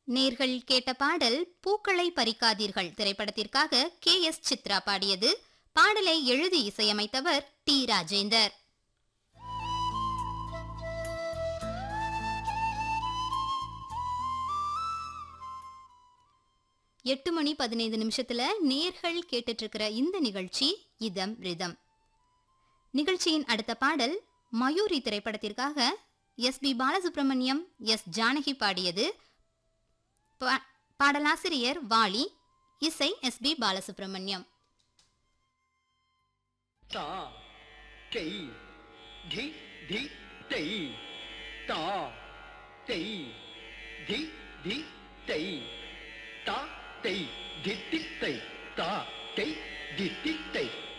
நேர்கள் கேட்ட பாடல் பூக்களை பறிக்காதீர்கள் திரைப்படத்திற்காக கே எஸ் சித்ரா பாடியது பாடலை எழுதி இசையமைத்தவர் டி ராஜேந்தர் எட்டு மணி பதினைந்து நிமிஷத்துல நேர்கள் கேட்டுட்டு இருக்கிற இந்த நிகழ்ச்சி இதம் ரிதம் நிகழ்ச்சியின் அடுத்த பாடல் மயூரி திரைப்படத்திற்காக S P Balasubrahmanyam S Janaki பாடியது பா- பாடலாசிரியர் வாலி இசை எஸ் பி பாலசுப்ரமணியம் ता कई धी धी तई ता तई धी धी तई ता तई धी धी तई ता तई धी धी तई